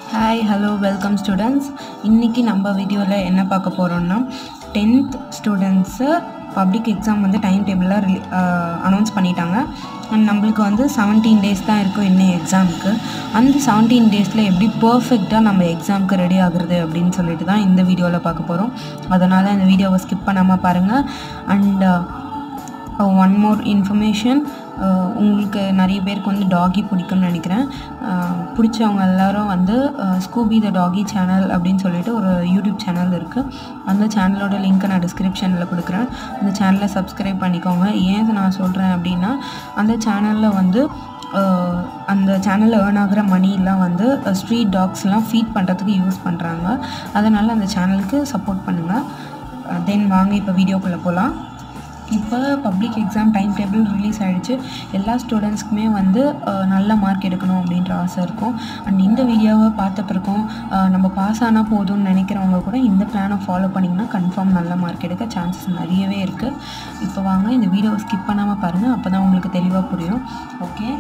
hi hello welcome students இன்றைக்கி நம்ம வீடியோவில் என்ன பார்க்க போகிறோம்னா டென்த் ஸ்டூடெண்ட்ஸு பப்ளிக் எக்ஸாம் வந்து டைம் டேபிளில் ரிலீ அனௌன்ஸ் பண்ணிட்டாங்க அண்ட் நம்மளுக்கு வந்து செவன்டீன் டேஸ் தான் இருக்கும் இன்னும் எக்ஸாமுக்கு அந்த செவன்டீன் டேஸில் எப்படி பர்ஃபெக்டாக நம்ம எக்ஸாமுக்கு ரெடி ஆகுறது அப்படின்னு சொல்லிட்டு தான் இந்த வீடியோவில் பார்க்க போகிறோம் அதனால் இந்த வீடியோவை ஸ்கிப் பண்ணாமல் பாருங்கள் அண்ட் ஒன் மோர் இன்ஃபர்மேஷன் உங்களுக்கு நிறைய பேருக்கு வந்து டாகி பிடிக்கும்னு நினைக்கிறேன் அஹ் பிடிச்சவங்க எல்லாரும் வந்து ஸ்கூபி த டாகி சேனல் அப்படின்னு சொல்லிட்டு ஒரு யூடியூப் சேனல் இருக்குது அந்த சேனலோட லிங்க்கை நான் டிஸ்கிரிப்ஷனில் கொடுக்குறேன் அந்த சேனலை சப்ஸ்கிரைப் பண்ணிக்கோங்க ஏன் நான் சொல்கிறேன் அப்படின்னா அந்த சேனலில் வந்து அஹ் அந்த சேனலில் ஏர்ன் ஆகிற மணிலாம் வந்து ஸ்ட்ரீட் டாக்ஸ்லாம் ஃபீட் பண்ணுறதுக்கு யூஸ் பண்ணுறாங்க அதனால் அந்த சேனலுக்கு சப்போர்ட் பண்ணுங்கள் தென் வாங்க இப்போ வீடியோக்குள்ளே போகலாம் இப்போ public exam time table release ஆகிடுச்சு எல்லா ஸ்டூடெண்ட்ஸ்க்குமே வந்து அஹ், நல்ல மார்க் எடுக்கணும் அப்படின்ற ஆசை இருக்கும் அண்ட் இந்த வீடியோவை பார்த்த பிறகும் அஹ், நம்ம பாஸ் ஆனால் போதும்னு நினைக்கிறவங்க கூட இந்த பிளானை ஃபாலோ பண்ணிங்கன்னா கன்ஃபார்ம் நல்ல மார்க் எடுக்க சான்சஸ் நிறையவே இருக்குது இப்போ வாங்க இந்த வீடியோவை ஸ்கிப் பண்ணாமல் பாருங்கள் அப்போ தான் உங்களுக்கு தெளிவாக புரியும் ஓகே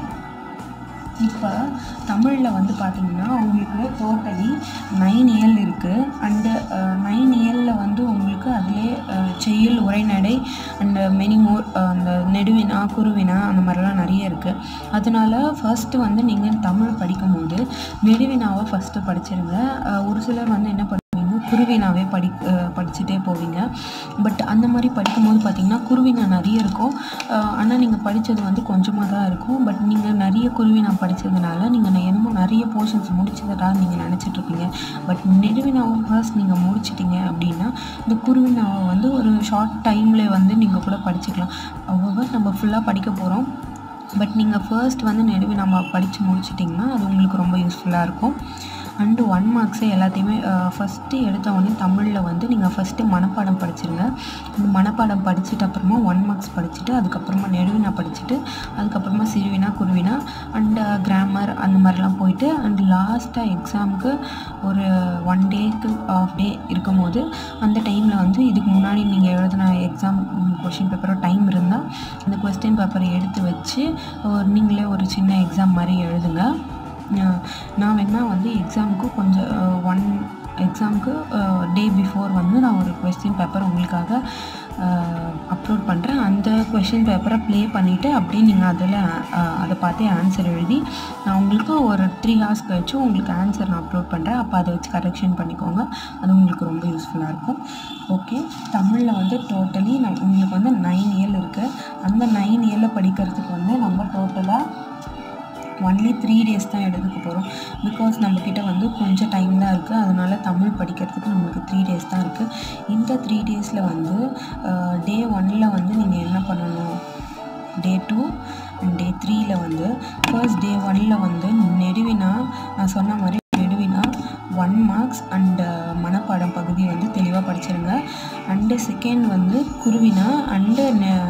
இப்போ தமிழில் வந்து பார்த்தீங்கன்னா உங்களுக்கு டோட்டலி நைன் இயல் இருக்குது அண்டு நைன் இயலில் வந்து உங்களுக்கு அதிலே அஹ், செய்யுள் உரைநடை அண்டு மெனி மோர் அந்த நெடுவினா குருவினா அந்த மாதிரிலாம் நிறைய இருக்குது அதனால ஃபர்ஸ்ட்டு வந்து நீங்கள் தமிழ் படிக்கும்போது நெடுவினாவை ஃபஸ்ட்டு படிச்சிருங்க அஹ், ஒரு சிலர் வந்து என்ன பண்ணுவீங்க குருவினாவே படி அஹ், படிச்சுட்டே போவீங்க பட் அந்த மாதிரி படிக்கும்போது பார்த்தீங்கன்னா குருவினா நிறைய இருக்கும் ஆனால் நீங்கள் படித்தது வந்து கொஞ்சமாக தான் இருக்கும் பட் நீங்கள் நிறைய குருவினா படித்ததுனால நீங்கள் என்னமோ நிறைய போர்ஷன்ஸ் முடிச்சதா நீங்கள் நினச்சிட்ருப்பீங்க பட் நெடுவினாவை ஃபர்ஸ்ட் நீங்கள் முடிச்சிட்டிங்க அப்படின்னா இந்த குருவினாவை வந்து ஒரு ஷார்ட் டைமில் வந்து நீங்கள் கூட படிச்சுக்கலாம் அவ்வளோ நம்ம ஃபுல்லாக படிக்க போகிறோம் பட் நீங்கள் ஃபர்ஸ்ட் வந்து நெடுவி நம்ம படித்து முடிச்சிட்டிங்கன்னா அது உங்களுக்கு ரொம்ப யூஸ்ஃபுல்லாக இருக்கும் அண்டு ஒன் மார்க்ஸு எல்லாத்தையுமே ஃபஸ்ட்டு எடுத்த உடனே தமிழில் வந்து நீங்கள் ஃபஸ்ட்டு மனப்பாடம் படிச்சிருங்க அந்த மனப்பாடம் படிச்சுட்டு அப்புறமா ஒன் மார்க்ஸ் படிச்சுட்டு அதுக்கப்புறமா நெடுவினா படிச்சுட்டு அதுக்கப்புறமா சிறுவினா குருவினா அண்டு கிராமர் அந்த மாதிரிலாம் போயிட்டு அண்ட் லாஸ்ட்டாக எக்ஸாமுக்கு ஒரு ஒன் டேக்கு ஆஃப் டே இருக்கும்போது அந்த டைமில் வந்து இதுக்கு முன்னாடி நீங்கள் எழுதின எக்ஸாம் கொஷின் பேப்பரோ டைம் இருந்தால் அந்த கொஸ்டின் பேப்பரை எடுத்து வச்சு ஒரு நீங்களே ஒரு சின்ன எக்ஸாம் மாதிரி எழுதுங்க அஹ் நான் வேணால் வந்து எக்ஸாமுக்கு கொஞ்சம் ஒன் எக்ஸாமுக்கு டே பிஃபோர் வந்து நான் ஒரு கொஸ்டின் பேப்பர் உங்களுக்காக அப்லோட் பண்ணுறேன் அந்த கொஷின் பேப்பரை ப்ளே பண்ணிவிட்டு அப்படியே நீங்கள் அதில் அதை பார்த்தே ஆன்சர் எழுதி நான் உங்களுக்கு ஒரு த்ரீ ஹார்ஸ் கழிச்சு உங்களுக்கு ஆன்சர் நான் அப்லோட் பண்ணுறேன் அப்போ அதை வச்சு கரெக்ஷன் பண்ணிக்கோங்க அது உங்களுக்கு ரொம்ப யூஸ்ஃபுல்லாக இருக்கும் ஓகே தமிழில் வந்து டோட்டலி நம் உங்களுக்கு வந்து நைன் இயர் இருக்குது அந்த நைன் இயரில் படிக்கிறதுக்கு வந்து நம்ம டோட்டலாக ஒன்லி த்ரீ டேஸ் தான் எடுத்துக்க போகிறோம் பிகாஸ் நம்மக்கிட்ட வந்து கொஞ்சம் டைம் தான் இருக்குது அதனால் தமிழ் படிக்கிறதுக்கு நம்மளுக்கு த்ரீ டேஸ் தான் இருக்குது இந்த த்ரீ டேஸில் வந்து டே ஒன்னில் வந்து நீங்கள் என்ன பண்ணணும் டே டூ அண்ட் டே த்ரீயில் வந்து ஃபர்ஸ்ட் டே ஒன்னில் வந்து நெடுவினா நான் சொன்ன மாதிரி நெடுவினா ஒன் மார்க்ஸ் அண்டு மனப்பாடம் பகுதி வந்து தெளிவாக படிச்சிருங்க அண்டு செகண்ட் வந்து குருவினா அண்டு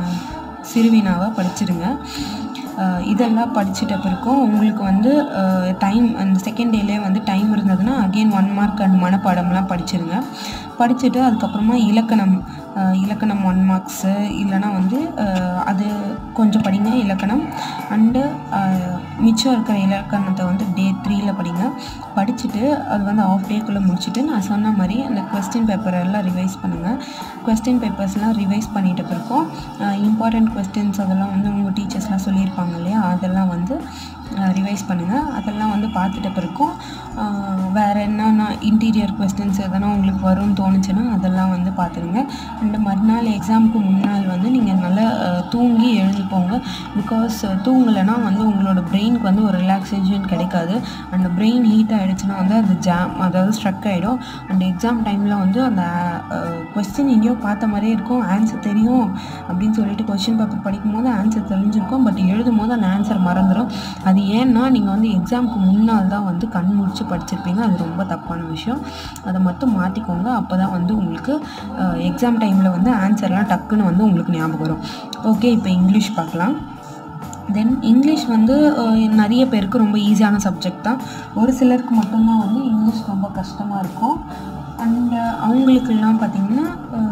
சிறுவினாவை படிச்சிருங்க அஹ் இதெல்லாம் படிச்சுட்ட பிறகும் உங்களுக்கு வந்து டைம் அந்த செகண்ட் டேலேயே வந்து டைம் இருந்ததுன்னா அகெயின் ஒன் மார்க் அண்ட் மனப்பாடம்லாம் படிச்சிருங்க படிச்சுட்டு அதுக்கப்புறமா இலக்கணம் அஹ் இலக்கணம் ஒன் மார்க்ஸு இல்லைனா வந்து அஹ் அது கொஞ்சம் படிங்க இலக்கணம் அண்டு மிச்சம் இருக்கிற இலக்கணத்தை வந்து டே த்ரீயில் படிங்க படிச்சுட்டு அது வந்து ஆஃப் டேக்குள்ளே முடிச்சுட்டு நான் சொன்ன மாதிரி அந்த கொஸ்டின் பேப்பர் எல்லாம் ரிவைஸ் பண்ணுங்கள் கொஸ்டின் பேப்பர்ஸ்லாம் ரிவைஸ் பண்ணிட்ட பிறகும் இம்பார்ட்டண்ட் கொஸ்டின்ஸ் அதெல்லாம் வந்து உங்கள் டீச்சர்ஸ்லாம் சொல்லியிருப்பாங்க இல்லையா அதெல்லாம் வந்து ரிவைஸ் பண்ணுங்கள் அதெல்லாம் வந்து பார்த்துட்ட பிறகும் வேறு என்னென்ன இன்டீரியர் கொஸ்டின்ஸ் எதனா உங்களுக்கு வரும்னு தோணுச்சுன்னா அதெல்லாம் வந்து பார்த்துருங்க அண்ட் மறுநாள் எக்ஸாமுக்கு முன்னாள் வந்து நீங்கள் நல்லா அஹ், தூங்கி எழுந்து போங்க பிகாஸ் தூங்கலைன்னா வந்து உங்களோட பிரெயினுக்கு வந்து ஒரு ரிலாக்ஸேஷன் கிடைக்காது அண்ட் பிரெயின் ஹீட் ஆகிடுச்சுன்னா வந்து அது ஜாம் அதாவது ஸ்ட்ரக் ஆகிடும் அண்ட் எக்ஸாம் டைமில் வந்து அந்த கொஸ்டின் எங்கேயோ பார்த்த மாதிரியே இருக்கும் ஆன்சர் தெரியும் அப்படின்னு சொல்லிட்டு கொஸ்டின் பேப்பர் படிக்கும்போது ஆன்சர் தெரிஞ்சிருக்கும் பட் எழுதும் போது அந்த ஆன்சர் மறந்துடும் அது ஏன்னா நீங்கள் வந்து எக்ஸாமுக்கு முன்னால் தான் வந்து கண் முடிச்சு படிச்சிருப்பீங்க அது ரொம்ப தப்பான விஷயம் அதை மட்டும் மாற்றிக்கோங்க அப்போ தான் வந்து உங்களுக்கு எக்ஸாம் டைமில் வந்து ஆன்சர்லாம் டக்குன்னு வந்து உங்களுக்கு ஞாபகம் வரும் ஓகே இப்போ இங்கிலீஷ் பார்க்கலாம் தென் இங்கிலீஷ் வந்து அஹ், நிறைய பேருக்கு ரொம்ப ஈஸியான சப்ஜெக்ட் தான் ஒரு சிலருக்கு மட்டும்தான் வந்து இங்கிலீஷ் ரொம்ப கஷ்டமாக இருக்கும் அண்ட் அவங்களுக்கெல்லாம் பார்த்திங்கன்னா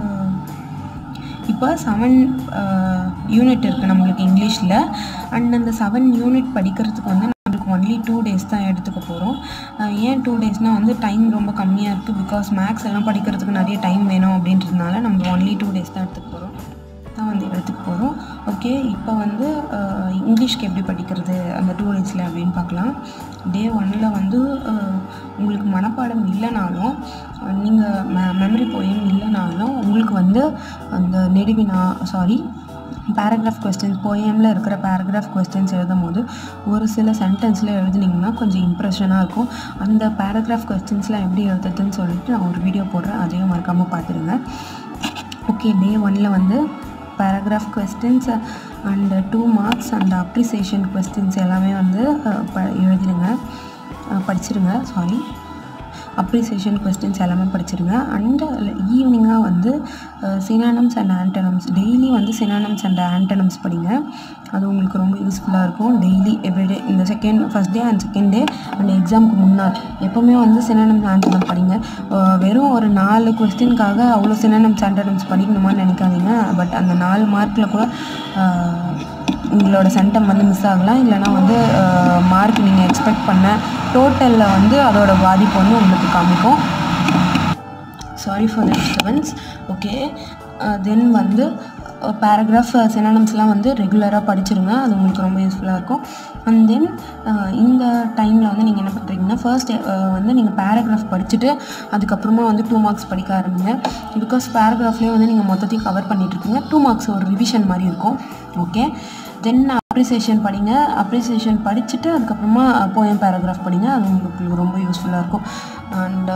இப்போ செவன் யூனிட் இருக்குது நம்மளுக்கு இங்கிலீஷில் அண்ட் அந்த செவன் யூனிட் படிக்கிறதுக்கு வந்து நம்மளுக்கு நம்மளுக்கு ஒன்லி டூ டேஸ் தான் எடுத்துக்க போகிறோம் ஏன் டூ டேஸ்னால் வந்து டைம் ரொம்ப கம்மியாக இருக்குது பிகாஸ் மேக்ஸ் எல்லாம் படிக்கிறதுக்கு நிறைய டைம் வேணும் அப்படின்றதுனால நம்ம ஒன்லி டூ டேஸ் தான் எடுத்துக்க போகிறோம் தான் வந்து எடுத்துக்க போகிறோம் ஓகே இப்போ வந்து அஹ், இங்கிலீஷ்க்கு எப்படி படிக்கிறது அந்த டூ டேஸில் அப்படின்னு பார்க்கலாம் டே ஒன்னில் வந்து அஹ், உங்களுக்கு மனப்பாடம் இல்லைனாலும் நீங்கள் மெ மெமரி போயம் இல்லைனாலும் உங்களுக்கு வந்து அந்த நெடுவினா சாரி பேராகிராஃப் கொஸ்டின்ஸ் போயமில் இருக்கிற பேராகிராஃப் கொஸ்டின்ஸ் எழுதும் போது ஒரு சில சென்டென்ஸில் எழுதுனீங்கன்னா கொஞ்சம் இம்ப்ரெஷனாக இருக்கும் அந்த பேராகிராஃப் கொஸ்டின்ஸ்லாம் எப்படி எழுதுறதுன்னு சொல்லிட்டு நான் ஒரு வீடியோ போடுறேன் அதையும் மறக்காமல் பார்த்துருங்க ஓகே டே ஒன்னில் வந்து paragraph questions and two marks and appreciation questions எல்லாமே வந்து அஹ், ப எழுதிடுங்க அஹ், படிச்சிருங்க சாரி அப்ரிசியேஷன் கொஸ்டின்ஸ் எல்லாமே படிச்சிருங்க அண்ட் ஈவினிங்காக வந்து சினானம்ஸ் அண்ட் ஆண்டனம்ஸ் டெய்லி வந்து சினானம்ஸ் அண்ட் ஆண்டனம்ஸ் படிங்க அது உங்களுக்கு ரொம்ப யூஸ்ஃபுல்லாக இருக்கும் டெய்லி எவ்ரிடே இந்த second first day and second day and எக்ஸாமுக்கு முன்னாள் எப்போவுமே வந்து சினானம்ஸ் ஆண்டனம் படிங்க அஹ் வெறும் ஒரு நாலு கொஸ்டினுக்காக அவ்வளோ சினானம்ஸ் ஆண்டனம்ஸ் படிக்கணுமான்னு நினைக்காதீங்க பட் அந்த நாலு மார்க்கில் கூட அஹ், உங்களோட சென்டம் வந்து மிஸ் ஆகலாம் இல்லைனா வந்து மார்க் நீங்கள் எக்ஸ்பெக்ட் பண்ண டோட்டலில் வந்து அதோட பாதிப்பு வந்து உங்களுக்கு காமிக்கும் sorry for the disturbance okay then வந்து பேராகிராஃப் சினானம்ஸ்லாம் வந்து ரெகுலராக படிச்சிருங்க அது உங்களுக்கு ரொம்ப யூஸ்ஃபுல்லாக இருக்கும் அண்ட் தென் இந்த டைமில் வந்து நீங்கள் என்ன பண்ணுறீங்கன்னா ஃபர்ஸ்ட் வந்து நீங்கள் பேராகிராஃப் படிச்சுட்டு அதுக்கப்புறமா வந்து டூ மார்க்ஸ் படிக்க ஆரம்பிங்க பிகாஸ் பேராகிராஃப்லேயே வந்து நீங்கள் மொத்தத்தையும் கவர் பண்ணிகிட்ருக்கீங்க டூ மார்க்ஸ் ஒரு ரிவிஷன் மாதிரி இருக்கும் ஓகே தென் அப்ரிசியேஷன் படிங்க அப்ரிசியேஷன் படிச்சுட்டு அதுக்கப்புறமா போயம் பேராகிராஃப் படிங்க அது உங்களுக்கு ரொம்ப யூஸ்ஃபுல்லாக இருக்கும் அண்ட்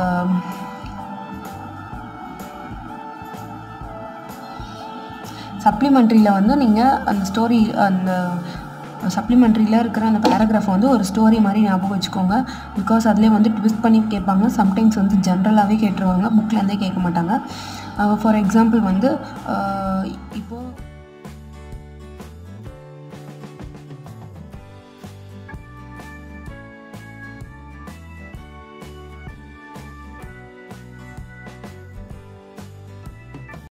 சப்ளிமெண்ட்ரியில் வந்து நீங்கள் அந்த ஸ்டோரி அந்த சப்ளிமெண்ட்ரியில் இருக்கிற அந்த பேராகிராஃப் வந்து ஒரு ஸ்டோரி மாதிரி ஞாபகம் வச்சுக்கோங்க பிகாஸ் அதுலேயே வந்து ட்விஸ்ட் பண்ணி கேட்பாங்க சம்டைம்ஸ் வந்து ஜென்ரலாகவே கேட்டுருவாங்க புக்லேருந்தே கேட்க மாட்டாங்க ஃபார் எக்ஸாம்பிள் வந்து இப்போது